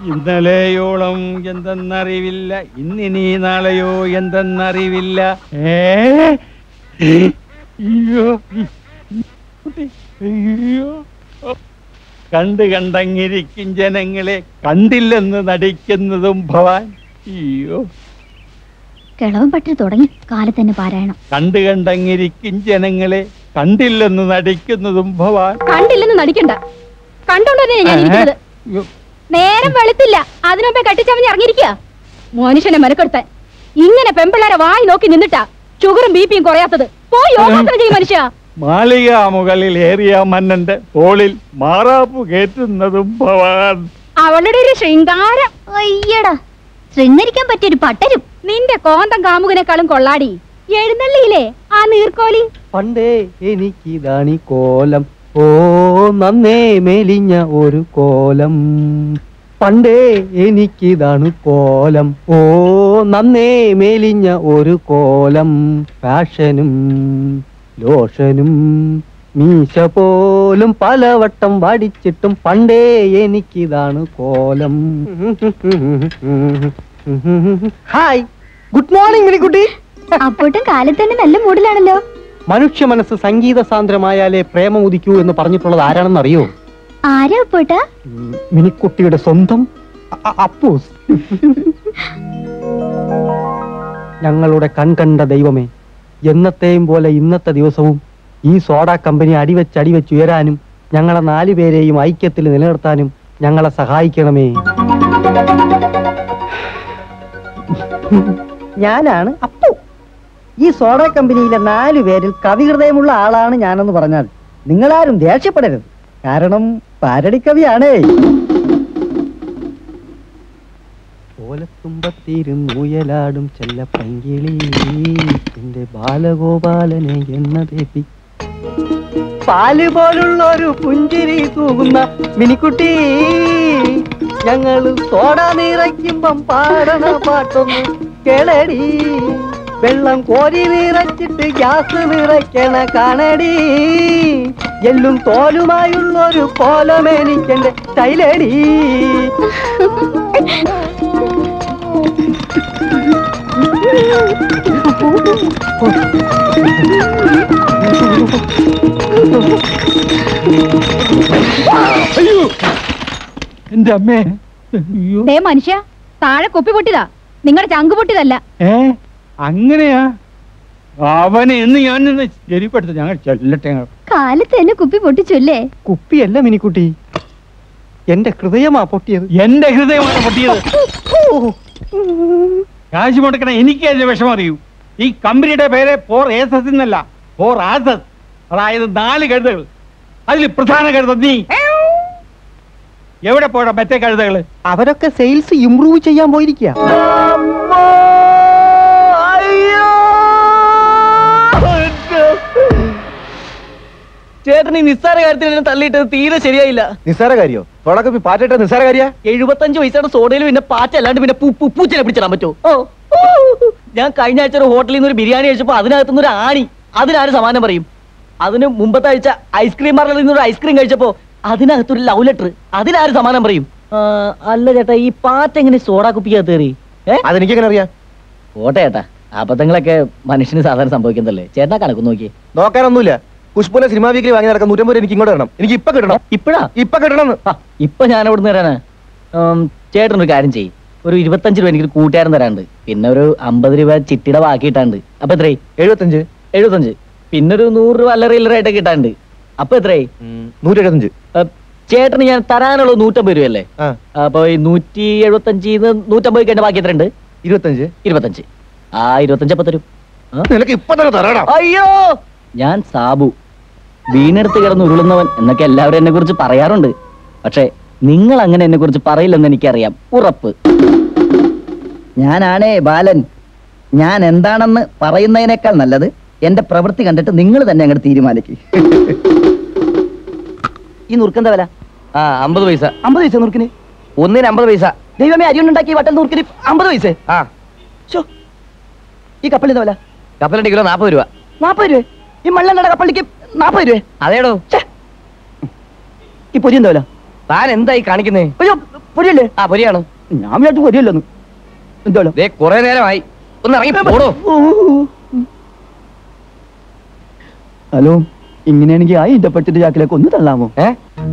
ഇന്നലെയോളം എന്തെന്നറിവില്ല ഇന്നിനി നാളെയോ എന്തെന്നറിവില്ല ഏ അയ്യോ കുട്ടി, അയ്യോ കണ്ട് കണ്ടങ്ങിരിക്കും ജനങ്ങളെ കണ്ടില്ലെന്ന് നടിക്കുന്നതും ഭവാൻ അയ്യോ കിളവൻ പട്ടി തുടങ്ങി കാലത്തന്നെ പാരായണം കണ്ട് കണ്ടങ്ങിരിക്കും ജനങ്ങളെ കണ്ടില്ലെന്ന് നടിക്കുന്നതും ഭവാൻ കണ്ടില്ലെന്ന് നടിക്കണ്ട കണ്ടോണ്ടേ ഞാൻ ഇരിക്കുന്നത് അയ്യോ, നേരം വെളുത്തില്ല അതിനുമ്പേ കെട്ടിച്ചവഞ്ഞ് ഇറങ്ങിയിരിക്കുക മനുഷ്യനെ മെനക്കെടുത്താൻ ഇങ്ങനെ പെമ്പിള്ളേരെ വായി നോക്കി നിന്നിട്ടാ ഷുഗറും ബി പിയും കുറയാത്തത് പോയി യോഗാസനം ചെയ്യും മനുഷ്യ മാളിക മുകളിൽ ഏറിയ മന്നന്റെ തോളിൽ മാറാപ്പ് കയറ്റുന്നതും ഭവാൻ അവളുടെ ഒരു ശൃംഗാരം അയ്യടാ ശൃംഗരിക്കാൻ പറ്റിയൊരു പട്ടരും നിന്റെ കോന്തം കാമുകനെക്കാളും കൊള്ളാടി എഴുന്നള്ളിയില്ലേ ആ നീർക്കോലി പണ്ടേ എനിക്കിതാണി കോലം ഓ നന്നേ മെലിഞ്ഞ ഒരു കോലം പണ്ടേ എനിക്കിതാണ് കോലം ഓ നന്നേ മെലിഞ്ഞ ഒരു കോലം ഫാഷനും ലോഷനും മീശ പോലും പലവട്ടം വടിച്ചിട്ടും പണ്ടേ എനിക്കിതാണ് കോലം ഹായ് ഗുഡ് മോർണിംഗ് മിനിക്കുട്ടി അപ്പോട്ടും കാലത്തന്നെ നല്ല മൂഡിലാണല്ലോ മനുഷ്യ മനസ്സ് സംഗീത സാന്ദ്രമായാലേ പ്രേമം ഉദിക്കൂ എന്ന് പറഞ്ഞിട്ടുള്ളത് ആരാണെന്ന് അറിയോ ആരാ അപ്പോട്ടാ മിനിക്കുട്ടിയുടെ സ്വന്തം അ- അ- അപ്പൂസ് ഞങ്ങളുടെ കൺകണ്ട ദൈവമേ എന്നത്തെയും പോലെ ഇന്നത്തെ ദിവസവും ഈ സോഡ കമ്പനി അടിവെച്ച് അടിവെച്ച് ഉയരാനും ഞങ്ങളെ നാലു പേരെയും ഐക്യത്തിൽ നിലനിർത്താനും ഞങ്ങളെ സഹായിക്കണമേ ഞാനാണ് അപ്പു ഈ സോഡ കമ്പനിയിലെ നാലു പേരിൽ കവിഹൃദയമുള്ള ആളാണ് ഞാനെന്ന് പറഞ്ഞാൽ നിങ്ങളാരും ദേഷ്യപ്പെടരുത് കാരണം പാരടിക്കവിയാണേ ഓലത്തുമ്പത്തിരുന്നുയലാടും ചെല്ല പൈങ്കിളി എന്റെ ബാലഗോപാലനെ എന്നതേപ്പി പാല് പോലുള്ള ഒരു പുഞ്ചിരി തൂകുന്ന മിനിക്കുട്ടി ഞങ്ങള് സോഡ നിറയ്ക്കുമ്പം പാടണ പാട്ടൊന്ന് കേളടി വെള്ളം കോരി നിറച്ചിട്ട് ഗ്യാസ് നിറയ്ക്കണ കാണടി എല്ലും തോലുമായുള്ള ഒരു കോലമെനിക്കെന്റെ സ്റ്റൈലടി അയ്യോ എന്റെ അമ്മേ അയ്യോ ദേ മനുഷ്യ താഴെ കുപ്പി പൊട്ടിയതാ നിങ്ങളുടെ ചങ്ക് പൊട്ടിയതല്ല ഏ അങ്ങനെയാ അവനെ എന്ന് ഞാൻ നിന്ന് ശരിപ്പെടുത്ത ഞങ്ങൾ ചെല്ലട്ടെ ഞങ്ങൾ. കാലത്ത് തന്നെ കുപ്പി പൊട്ടിച്ചല്ലേ കുപ്പിയല്ല മിനിക്കുട്ടി എന്റെ ഹൃദയമാ പൊട്ടിയത് എന്റെ ഹൃദയമാണ് പൊട്ടിയത് കാശ് മുടക്കണ എനിക്ക് അതിന്റെ വിഷമം അറിയൂ ഈ കമ്പനിയുടെ പേര് ഫോർ ഏസസ് എന്നല്ല ഫോർ ആസസ് അതായത് നാല് കഴുതകൾ അതിൽ പ്രധാന കഴുത നീ എവിടെ പോടാ മറ്റേ കഴുതകള് അവരൊക്കെ സെയിൽസ് ഇംപ്രൂവ് ചെയ്യാൻ പോയിരിക്കുക ചേട്ടൻ ഈ നിസ്സാര കാര്യത്തിൽ എന്നെ തള്ളിയിട്ടത് തീരെ ശരിയായില്ല നിസ്സാര കാര്യോ തുടക്കം പാറ്റിട്ട നിസ്സാര കാര്യ എഴുപത്തഞ്ച് പൈസയുടെ സോഡയിൽ പിന്നെ പാറ്റ അല്ലാണ്ട് പിന്നെ പൂ- പൂ- പൂച്ചനെ പിടിച്ചിടാൻ പറ്റുമോ ഓ, ഓ. ഞാൻ കഴിഞ്ഞ ആഴ്ച ഒരു ഹോട്ടലിൽ നിന്ന് ഒരു ബിരിയാണി കഴിച്ചപ്പോ അതിനകത്തുനിന്ന് ഒരു ആണി അതിനാര് സമാനം പറയും അതിന് മുമ്പത്തെ ആഴ്ച ഐസ്ക്രീം പാർലറിൽ നിന്ന് ഒരു ഐസ്ക്രീം കഴിച്ചപ്പോ അതിനകത്തൊരു ലവ് ലെറ്റർ അതിനാര് സമാനം പറയും ആ, അല്ല ചേട്ടാ ഈ പാറ്റ എങ്ങനെ സോഡാ കുപ്പിക്കകത്ത് കയറി ഏ അതെനിക്ക് എങ്ങനെ അറിയാം പോട്ടെ ചേട്ടാ അബദ്ധങ്ങളൊക്കെ മനുഷ്യന് സാധാരണ സംഭവിക്കുന്നതല്ലേ ചേട്ടാ കണക്ക് നോക്കി നോക്കാനൊന്നുമില്ല പുഷ്പുലെ സിനിമാ വീക്കിൽ വാങ്ങി നടക്കാൻ നൂറ്റമ്പത് എനിക്ക് ഇങ്ങോട്ട് തരണം എനിക്ക് ഇപ്പൊ കിട്ടണം ഇപ്പഴാ ഇപ്പൊ കിട്ടണം ആ, ഇപ്പൊ ഞാൻ അവിടെ നിന്ന് തരാനാ ഉം, ചേട്ടൻ ഒരു കാര്യം ചെയ്യും ഒരു ഇരുപത്തഞ്ച് രൂപ എനിക്ക് കൂട്ടുകാരൻ തരാണ്ട് പിന്നെ ഒരു അമ്പത് രൂപ ചിട്ടിയുടെ ബാക്കിയിട്ടാണ്ട് അപ്പൊ എത്രയായി എഴുപത്തഞ്ച് എഴുപത്തഞ്ച് പിന്നെ ഒരു നൂറ് രൂപ അല്ലറ ഇല്ലറായിട്ട് കിട്ടാണ്ട് അപ്പൊ എത്രയായി നൂറ്റി എഴുപത്തഞ്ച് ഏ, ചേട്ടന് ഞാൻ തരാനുള്ളത് നൂറ്റമ്പത് രൂപയല്ലേ ആ അപ്പൊ ഈ നൂറ്റി എഴുപത്തഞ്ചിന്ന് നൂറ്റമ്പത് കഴിഞ്ഞ ബാക്കി എത്രയുണ്ട് ഇരുപത്തഞ്ച് ഇരുപത്തഞ്ച് ആ ഇരുപത്തഞ്ച് അപ്പൊ തരും ആ? നിനക്ക് ഇപ്പൊ തന്നെ തരണം അയ്യോ ഞാൻ സാബു വീണെടുത്ത് കിടന്ന് ഉരുളുന്നവൻ എന്നൊക്കെ എല്ലാവരും എന്നെ കുറിച്ച് പറയാറുണ്ട് പക്ഷെ നിങ്ങൾ അങ്ങനെ എന്നെ കുറിച്ച് പറയില്ലെന്ന് എനിക്കറിയാം ഉറപ്പ് ഞാനാണേ ബാലൻ ഞാൻ എന്താണെന്ന് പറയുന്നതിനേക്കാൾ നല്ലത് എന്റെ പ്രവൃത്തി കണ്ടിട്ട് നിങ്ങൾ തന്നെ അങ്ങോട്ട് തീരുമാനിക്കും ഈ നുറുക്കെന്താ വില ആ അമ്പത് പൈസ അമ്പത് പൈസ നുറുക്കിന് ഒന്നിന് അമ്പത് പൈസ ദൈവമേ അരിയുണ്ടാക്കി വട്ടൽ നുറുക്കിന് അമ്പത് പൈസ ആ ശോ, ഈ കപ്പലിന്റെ വില കപ്പലണ്ടി കിലോ നാൽപ്പത് രൂപ നാപ്പത് രൂപ ഈ മള്ളെണ്ണയുടെ കപ്പലിക്ക് നാപ്പത് രൂപ അതേടോ ഈ പൊരി എന്താ വില താൻ എന്തായി കാണിക്കുന്നേ അയ്യോ പൊരിയല്ലേ ആ പൊരിയാണ് ഞാൻ വിചാരിച്ചു പൊരിയല്ലെന്ന് എന്തായാലും ദേ കുറെ നേരമായി ഒന്ന് ഇറങ്ങി പോടോ ഹലോ ഇങ്ങനെയാണെങ്കിൽ ആ ഇടപെട്ടിട്ട് ചാക്കിലേക്ക് ഒന്ന് തള്ളാമോ ഏ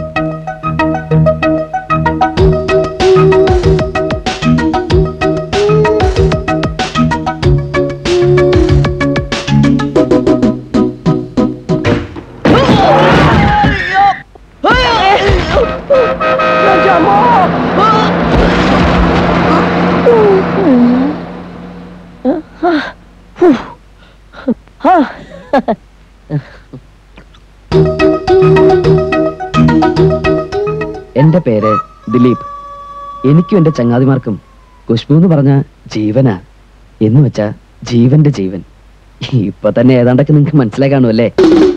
എന്റെ പേര് ദിലീപ് എനിക്കും എന്റെ ചങ്ങാതിമാർക്കും ഖുഷ്ബു എന്ന് പറഞ്ഞ ജീവനാ എന്ന് വെച്ചാ ജീവന്റെ ജീവൻ ഇപ്പൊ തന്നെ ഏതാണ്ടൊക്കെ നിങ്ങക്ക് മനസ്സിലായി കാണുമല്ലേ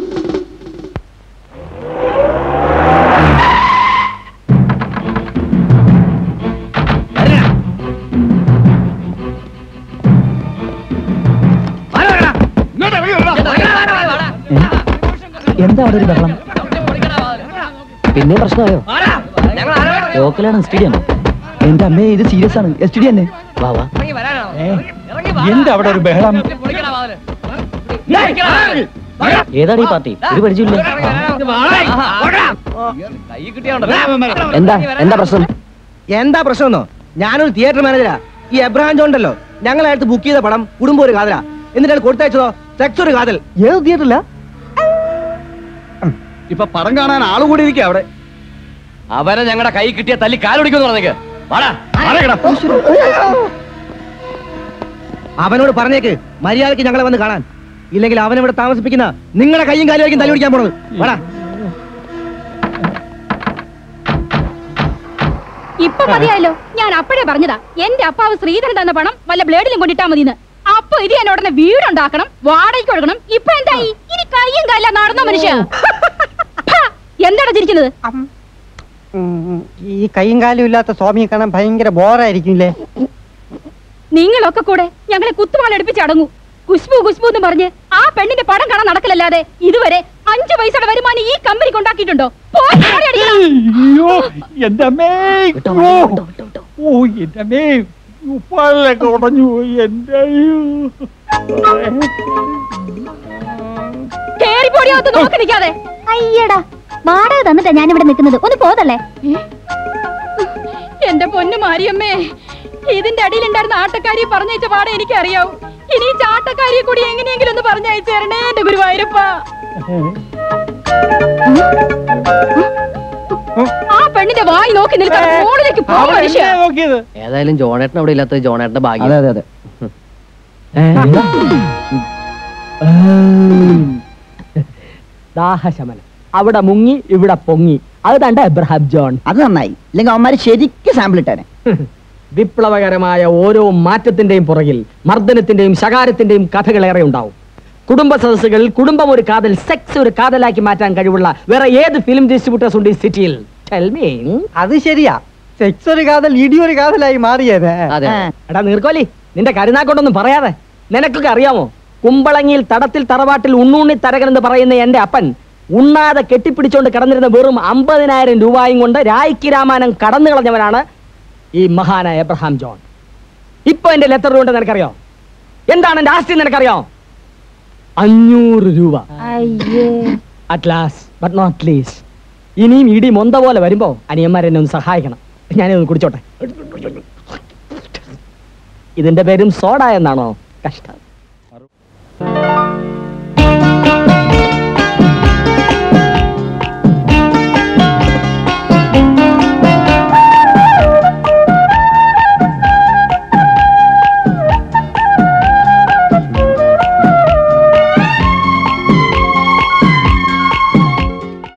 എന്താ അവിടെ ഒരു ബഹളം പിന്നെ പ്രശ്നമായോ ലോക്കലാണ് സ്റ്റേഡിയം എന്റെ അമ്മേ ഇത് സീരിയസ് ആണ് എസ് ടി ഡി തന്നെ വാ വാ എന്താ അവിടെ ഒരു ബഹളം ഏതാണ് ഈ പാർട്ടി ഒരു പരിചയമില്ല കൈ കിട്ടിയാണ്ടല്ലോ എന്താ എന്താ പ്രശ്നം എന്താ പ്രശ്നമെന്നോ ഞാനൊരു തിയേറ്റർ മാനേജരാ ഈ എബ്രഹാം ജോൺ ഉണ്ടല്ലോ ഞങ്ങളടുത്ത് ബുക്ക് ചെയ്ത പടം കുടുംബം ഒരു കാതലാ എന്നിട്ട് അയാൾ കൊടുത്തയച്ചതോ സെക്സ് ഒരു കാതൽ ഏത് തിയേറ്ററില്ല ഇപ്പൊ പടം കാണാൻ ആള് കൂടി ഇരിക്കുക അവിടെ അവനെ ഞങ്ങളുടെ കൈ കിട്ടിയ തല്ലി കാലൊടിക്കുന്നു പറഞ്ഞേക്ക് വാടാ വാടാ അവനോട് പറഞ്ഞേക്ക് മര്യാദക്ക് ഞങ്ങളെ വന്ന് കാണാൻ ഇല്ലെങ്കിൽ അവനിവിടെ താമസിപ്പിക്കുന്ന നിങ്ങളുടെ കൈയും കാലുമായിരിക്കും തല്ലി പിടിക്കാൻ പോണത് വാടാ ഇപ്പൊ മതിയായല്ലോ ഞാൻ അപ്പോഴേ പറഞ്ഞതാ എന്റെ അപ്പാവ് ശ്രീധരൻ തന്ന പണം വല്ല ബ്ലേഡിലും കൊണ്ടിട്ടാ മതിന്ന് അപ്പൊ ഇത് ഞാൻ ഉടനെ വീടുണ്ടാക്കണം വാടകയ്ക്ക് കൊടുക്കണം ഇപ്പൊ എന്തായി ഇനി കയ്യും കാലില്ല നടന്നോ മനുഷ്യ ഹാ, എന്താണ് ചിരിക്കുന്നത് ഈ കൈയും കാലും ഇല്ലാത്ത സ്വാമിയെ കാണാൻ ഭയങ്കര ബോറായിരിക്കില്ലേ നിങ്ങളൊക്കെ കൂടെ ഞങ്ങളെ കുത്തുവാൾ എടുപ്പിച്ച് അടങ്ങൂ കുശ്ബു കുശ്ബു എന്ന് പറഞ്ഞ് ആ പെണ്ണിന്റെ പടം കാണാൻ നടക്കലല്ലാതെ ഇതുവരെ അഞ്ചു പൈസയുടെ വരുമാനം ഈ കമ്പനിക്ക് ഉണ്ടാക്കിയിട്ടുണ്ടോ പോയി ചാടി അടിക്കണം. അയ്യോ എന്റെ അമ്മേ ഓ, ഓ എന്റെ അമ്മേ ഉപ്പാലൊക്കെ ഉടഞ്ഞു പോയി എന്റെ അയ്യോ കേറി പൊടിയാത്ത് നോക്കി നിൽക്കാതെ അയ്യടാ വാടക തന്നിട്ടാ ഞാൻ ഇവിടെ നിൽക്കുന്നത് ഒന്ന് പോതല്ലേ എന്റെ പൊന്നു മാരിയമ്മേ ഇതിന്റെ അടിയിലുണ്ടായിരുന്ന ആട്ടക്കാരിയെ പറഞ്ഞയച്ച പാടെ എനിക്ക് അറിയാവൂ ഇനി ഈ ചാട്ടക്കാരിയെ കൂടി എങ്ങനെയെങ്കിലും ഒന്ന് പറഞ്ഞയച്ചു തരണേ എന്റെ ഗുരുവായൂരപ്പ ആ പെണ്ണിന്റെ വായി നോക്കി നിൽക്കാൻ ഫോണിലേക്ക് പോ അവൻ മനുഷ്യ എന്നെ നോക്കിയത് ഏതായാലും ജോണേട്ടൻ അവിടെ ഇല്ലാത്ത ജോണേട്ടന്റെ ഭാഗ്യം അതെ അതെ അതെ ദാഹശമനം അവിടെ മുങ്ങി ഇവിടെ പൊങ്ങി അത് തണ്ട എബ്രഹാം ജോൺ അത് നന്നായി ഇല്ലെങ്കിൽ അവന്മാര് ശരിക്കും സാമ്പിൾ ഇട്ടേനെ വിപ്ലവകരമായ ഓരോ മാറ്റത്തിന്റെയും പുറകിൽ മർദ്ദനത്തിന്റെയും ശകാരത്തിന്റെയും കഥകളേറെ ഉണ്ടാവും കുടുംബ സദസ്സുകൾ കുടുംബം ഒരു കാതൽ സെക്സ് ഒരു കാതലാക്കി മാറ്റാൻ കഴിവുള്ള വേറെ ഏത് ഫിലിം ഡിസ്ട്രിബ്യൂട്ടേഴ്സ് ഉണ്ട് ഈ സിറ്റിയിൽ അത് ശരിയാ സെക്സ് ഒരു കാതൽ ഇടി ഒരു കാതലായി മാറിയത് അതെ എടാ നീർക്കോലി നിന്റെ കരുനാക്കൊണ്ടൊന്നും പറയാതെ നിനക്കൊക്കെ അറിയാമോ കുമ്പളങ്ങിയിൽ തടത്തിൽ തറവാട്ടിൽ ഉണ്ണുണ്ണി തരകൻ എന്ന് പറയുന്ന എന്റെ അപ്പൻ ഉണ്ണാതെ കെട്ടിപ്പിടിച്ചോണ്ട് കിടന്നിരുന്ന വെറും അമ്പതിനായിരം രൂപയും കൊണ്ട് രായ്ക്ക് രാമാനം കടന്നു കളഞ്ഞവനാണ് ഈ മഹാനായ എബ്രഹാം ജോൺ ഇപ്പൊ എന്റെ ലെറ്റർ കൊണ്ട് നിനക്കറിയോ എന്താണ് എന്റെ ആസ്തി നിനക്കറിയോ അഞ്ഞൂറ് രൂപ at last but not least ഇനിയും ഇടി മൊന്ത പോലെ വരുമ്പോ അനിയന്മാരെന്നെ ഒന്ന് സഹായിക്കണം ഞാനിതൊന്ന് കുടിച്ചോട്ടെ ഇതിന്റെ പേരും സോഡ എന്നാണോ കഷ്ടം